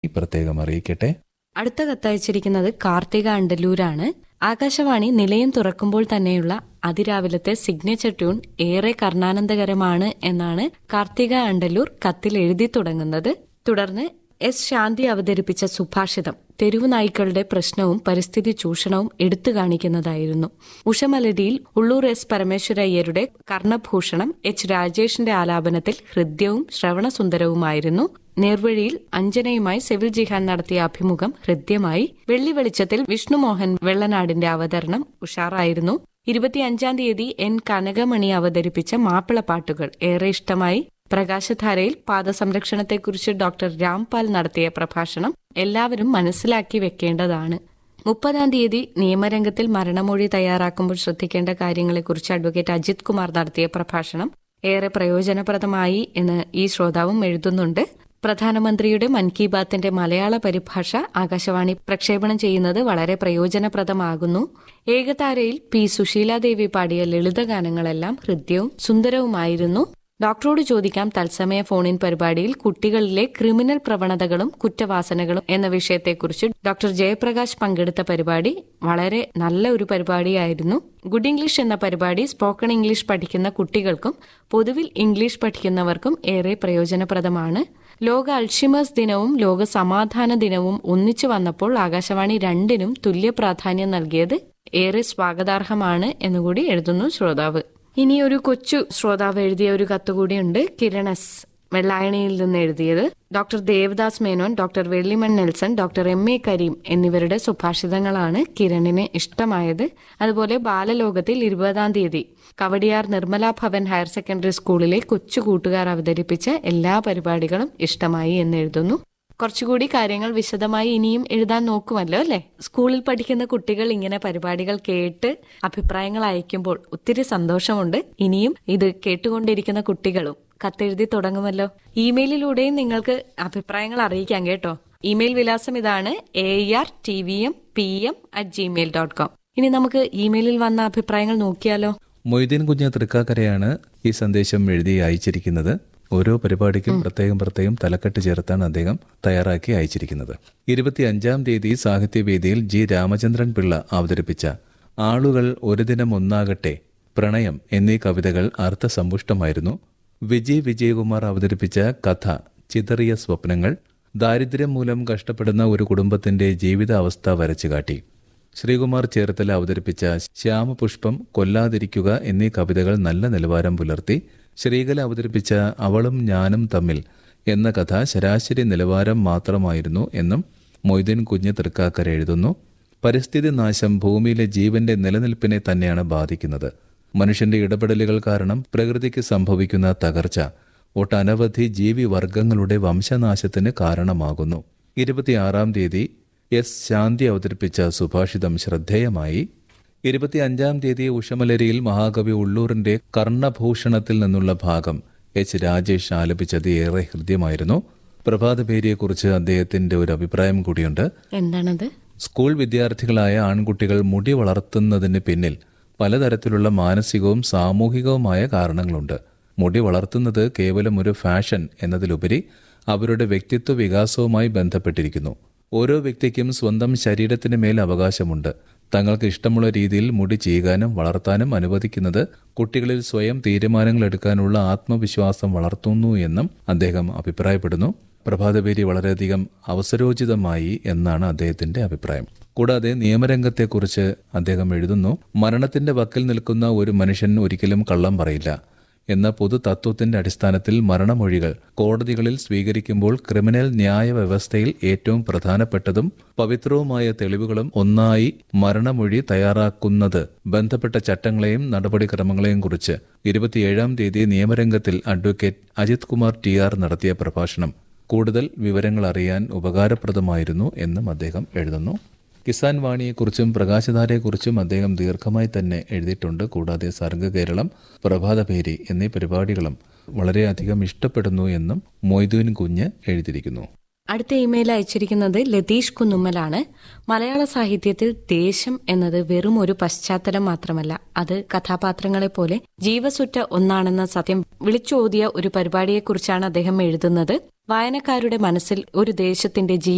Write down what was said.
പ്രത്യേകം അറിയിക്കട്ടെ അടുത്ത കത്തയച്ചിരിക്കുന്നത് കാർത്തിക അണ്ടല്ലൂരാണ് ആകാശവാണി നിലയം തുറക്കുമ്പോൾ തന്നെയുള്ള അതിരാവിലത്തെ സിഗ്നേച്ചർ ട്യൂൺ ഏറെ കർണാനന്ദകരമാണ് എന്നാണ് കാർത്തിക അണ്ടല്ലൂർ കത്തിൽ എഴുതി തുടങ്ങുന്നത് തുടർന്ന് എസ് ശാന്തി അവതരിപ്പിച്ച സുഭാഷിതം തെരുവു നായ്ക്കളുടെ പ്രശ്നവും പരിസ്ഥിതി ചൂഷണവും എടുത്തു കാണിക്കുന്നതായിരുന്നു ഉഷമലടിയിൽ ഉള്ളൂർ എസ് പരമേശ്വരയ്യരുടെ കർണഭൂഷണം എച്ച് രാജേഷിന്റെ ആലാപനത്തിൽ ഹൃദ്യവും ശ്രവണസുന്ദരവുമായിരുന്നു നേർവഴിയിൽ അഞ്ജനയുമായി സിവിൽ ജിഹാൻ നടത്തിയ അഭിമുഖം ഹൃദ്യമായി വെള്ളി വെളിച്ചത്തിൽ വിഷ്ണുമോഹൻ വെള്ളനാടിന്റെ അവതരണം ഉഷാറായിരുന്നു ഇരുപത്തിയഞ്ചാം തീയതി എൻ കനകമണി അവതരിപ്പിച്ച മാപ്പിളപ്പാട്ടുകൾ ഏറെ ഇഷ്ടമായി പ്രകാശധാരയിൽ പാദസംരക്ഷണത്തെക്കുറിച്ച് ഡോക്ടർ രാംപാൽ നടത്തിയ പ്രഭാഷണം എല്ലാവരും മനസ്സിലാക്കി വെക്കേണ്ടതാണ് മുപ്പതാം തീയതി നിയമരംഗത്തിൽ മരണമൊഴി തയ്യാറാക്കുമ്പോൾ ശ്രദ്ധിക്കേണ്ട കാര്യങ്ങളെക്കുറിച്ച് അഡ്വക്കേറ്റ് അജിത് കുമാർ നടത്തിയ പ്രഭാഷണം ഏറെ പ്രയോജനപ്രദമായി എന്ന് ഈ ശ്രോതാവും എഴുതുന്നുണ്ട് പ്രധാനമന്ത്രിയുടെ മൻ കി ബാത്തിന്റെ മലയാള പരിഭാഷ ആകാശവാണി പ്രക്ഷേപണം ചെയ്യുന്നത് വളരെ പ്രയോജനപ്രദമാകുന്നു ഏകതാരയിൽ പി സുശീലാദേവി പാടിയ ലളിതഗാനങ്ങളെല്ലാം ഹൃദ്യവും സുന്ദരവുമായിരുന്നു ഡോക്ടറോട് ചോദിക്കാം തത്സമയ ഫോണിൻ പരിപാടിയിൽ കുട്ടികളിലെ ക്രിമിനൽ പ്രവണതകളും കുറ്റവാസനകളും എന്ന വിഷയത്തെക്കുറിച്ച് ഡോക്ടർ ജയപ്രകാശ് പങ്കെടുത്ത പരിപാടി വളരെ നല്ല ഒരു പരിപാടിയായിരുന്നു ഗുഡ് ഇംഗ്ലീഷ് എന്ന പരിപാടി സ്പോക്കൺ ഇംഗ്ലീഷ് പഠിക്കുന്ന കുട്ടികൾക്കും പൊതുവിൽ ഇംഗ്ലീഷ് പഠിക്കുന്നവർക്കും ഏറെ പ്രയോജനപ്രദമാണ് ലോക അൾഷിമേഴ്സ് ദിനവും ലോക സമാധാന ദിനവും ഒന്നിച്ചു വന്നപ്പോൾ ആകാശവാണി രണ്ടിനും തുല്യ പ്രാധാന്യം നൽകിയത് ഏറെ സ്വാഗതാർഹമാണ് എന്നുകൂടി എഴുതുന്നു ശ്രോതാവ് ഇനി ഒരു കൊച്ചു ശ്രോതാവ് എഴുതിയ ഒരു കത്തുകൂടിയുണ്ട് കിരണസ് വെള്ളായണിയിൽ നിന്ന് എഴുതിയത് doctor Devadas Menon doctor Vellimon Nelson doctor M A Kareem എന്നിവരുടെ സുഭാഷിതങ്ങളാണ് കിരണിന് ഇഷ്ടമായത് അതുപോലെ ബാലലോകത്തിൽ ഇരുപതാം തീയതി കവടിയാർ നിർമ്മല ഭവൻ ഹയർ സെക്കൻഡറി സ്കൂളിലെ കൊച്ചു കൂട്ടുകാർ അവതരിപ്പിച്ച എല്ലാ പരിപാടികളും ഇഷ്ടമായി എന്ന് എഴുതുന്നു കുറച്ചുകൂടി കാര്യങ്ങൾ വിശദമായി ഇനിയും എഴുതാൻ നോക്കുമല്ലോ അല്ലെ സ്കൂളിൽ പഠിക്കുന്ന കുട്ടികൾ ഇങ്ങനെ പരിപാടികൾ കേട്ട് അഭിപ്രായങ്ങൾ അയക്കുമ്പോൾ ഒത്തിരി സന്തോഷമുണ്ട് ഇനിയും ഇത് കേട്ടുകൊണ്ടിരിക്കുന്ന കുട്ടികളും കത്തെഴുതി തുടങ്ങുമല്ലോ ഇമെയിലിലൂടെയും നിങ്ങൾക്ക് അഭിപ്രായങ്ങൾ അറിയിക്കാം കേട്ടോ ഇമെയിൽ വിലാസം ഇതാണ് A R T V M P M at Gmail dot com ഇനി നമുക്ക് ഇമെയിലിൽ വന്ന അഭിപ്രായങ്ങൾ നോക്കിയാലോ മൊയ്തീൻ കുഞ്ഞ് തൃക്കാക്കരയാണ് ഈ സന്ദേശം എഴുതി അയച്ചിരിക്കുന്നത് ഓരോ പരിപാടിക്കും പ്രത്യേകം പ്രത്യേകം തലക്കെട്ട് ചേർത്താണ് അദ്ദേഹം തയ്യാറാക്കി അയച്ചിരിക്കുന്നത് ഇരുപത്തിയഞ്ചാം തീയതി സാഹിത്യവേദിയിൽ ജി രാമചന്ദ്രൻ പിള്ള അവതരിപ്പിച്ച ആളുകൾ ഒരു ദിനം ഒന്നാകട്ടെ പ്രണയം എന്നീ കവിതകൾ അർത്ഥസമ്പുഷ്ടമായിരുന്നു വിജയ് വിജയകുമാർ അവതരിപ്പിച്ച കഥ ചിതറിയ സ്വപ്നങ്ങൾ ദാരിദ്ര്യം മൂലം കഷ്ടപ്പെടുന്ന ഒരു കുടുംബത്തിന്റെ ജീവിതാവസ്ഥ വരച്ചു കാട്ടി ശ്രീകുമാർ ചേർത്തല അവതരിപ്പിച്ച ശ്യാമപുഷ്പം കൊല്ലാതിരിക്കുക എന്നീ കവിതകൾ നല്ല നിലവാരം പുലർത്തി ശ്രീകല അവതരിപ്പിച്ച അവളും ഞാനും തമ്മിൽ എന്ന കഥ ശരാശരി നിലവാരം മാത്രമായിരുന്നു എന്നും മൊയ്തീൻ കുഞ്ഞ് തൃക്കാക്കര എഴുതുന്നു പരിസ്ഥിതി നാശം ഭൂമിയിലെ ജീവന്റെ നിലനിൽപ്പിനെ തന്നെയാണ് ബാധിക്കുന്നത് മനുഷ്യന്റെ ഇടപെടലുകൾ കാരണം പ്രകൃതിക്ക് സംഭവിക്കുന്ന തകർച്ച ഒട്ടനവധി ജീവിവർഗങ്ങളുടെ വംശനാശത്തിന് കാരണമാകുന്നു ഇരുപത്തിയാറാം തീയതി എസ് ശാന്തി അവതരിപ്പിച്ച സുഭാഷിതം ശ്രദ്ധേയമായി ഇരുപത്തിയഞ്ചാം തീയതി ഉഷമലരിയിൽ മഹാകവി ഉള്ളൂറിന്റെ കർണഭൂഷണത്തിൽ നിന്നുള്ള ഭാഗം എച്ച് രാജേഷ് ആലപിച്ചത് ഏറെ ഹൃദ്യമായിരുന്നു പ്രഭാതപേരിയെക്കുറിച്ച് അദ്ദേഹത്തിന്റെ ഒരു അഭിപ്രായം കൂടിയുണ്ട് എന്താണത് സ്കൂൾ വിദ്യാർത്ഥികളായ ആൺകുട്ടികൾ മുടി വളർത്തുന്നതിന് പിന്നിൽ പലതരത്തിലുള്ള മാനസികവും സാമൂഹികവുമായ കാരണങ്ങളുണ്ട് മുടി വളർത്തുന്നത് കേവലം ഒരു ഫാഷൻ എന്നതിലുപരി അവരുടെ വ്യക്തിത്വ വികാസവുമായി ബന്ധപ്പെട്ടിരിക്കുന്നു ഓരോ വ്യക്തിക്കും സ്വന്തം ശരീരത്തിന് മേൽ അവകാശമുണ്ട് തങ്ങൾക്ക് ഇഷ്ടമുള്ള രീതിയിൽ മുടി ചെയ്യാനും വളർത്താനും അനുവദിക്കുന്നത് കുട്ടികളിൽ സ്വയം തീരുമാനങ്ങൾ എടുക്കാനുള്ള ആത്മവിശ്വാസം വളർത്തുന്നു എന്നും അദ്ദേഹം അഭിപ്രായപ്പെടുന്നു പ്രഭാതപേരി വളരെയധികം അവസരോചിതമായി എന്നാണ് അദ്ദേഹത്തിന്റെ അഭിപ്രായം കൂടാതെ നിയമരംഗത്തെക്കുറിച്ച് അദ്ദേഹം എഴുതുന്നു മരണത്തിന്റെ വക്കിൽ നിൽക്കുന്ന ഒരു മനുഷ്യൻ ഒരിക്കലും കള്ളം പറയില്ല എന്ന പൊതു തത്വത്തിന്റെ അടിസ്ഥാനത്തിൽ മരണമൊഴികൾ കോടതികളിൽ സ്വീകരിക്കുമ്പോൾ ക്രിമിനൽ ന്യായ വ്യവസ്ഥയിൽ ഏറ്റവും പ്രധാനപ്പെട്ടതും പവിത്രവുമായ തെളിവുകളും ഒന്നായി മരണമൊഴി തയ്യാറാക്കുന്നത് ബന്ധപ്പെട്ട ചട്ടങ്ങളെയും നടപടിക്രമങ്ങളെയും കുറിച്ച് ഇരുപത്തിയേഴാം തീയതി നിയമരംഗത്തിൽ advocate Ajith Kumar T R നടത്തിയ പ്രഭാഷണം കൂടുതൽ വിവരങ്ങൾ അറിയാൻ ഉപകാരപ്രദമായിരുന്നു എന്നും അദ്ദേഹം എഴുതുന്നു കിസാൻ വാണിയെക്കുറിച്ചും പ്രകാശധാരയെക്കുറിച്ചും അദ്ദേഹം ദീർഘമായി തന്നെ എഴുതിയിട്ടുണ്ട് കൂടാതെ സർഗകേരളം പ്രഭാതപേരി എന്നീ പരിപാടികളും വളരെയധികം ഇഷ്ടപ്പെടുന്നു എന്നും മൊയ്തീൻ കുഞ്ഞ് എഴുതിയിരിക്കുന്നു അടുത്ത ഇമെയിൽ അയച്ചിരിക്കുന്നത് ലതീഷ് കുന്നുമ്മലാണ് മലയാള സാഹിത്യത്തിൽ ദേശം എന്നത് വെറും ഒരു പശ്ചാത്തലം മാത്രമല്ല അത് കഥാപാത്രങ്ങളെ പോലെ ജീവസുറ്റ ഒന്നാണെന്ന സത്യം വിളിച്ചോതിയ ഒരു പരിപാടിയെക്കുറിച്ചാണ് അദ്ദേഹം എഴുതുന്നത് വായനക്കാരുടെ മനസ്സിൽ ഒരു ദേശത്തിന്റെ ജീവ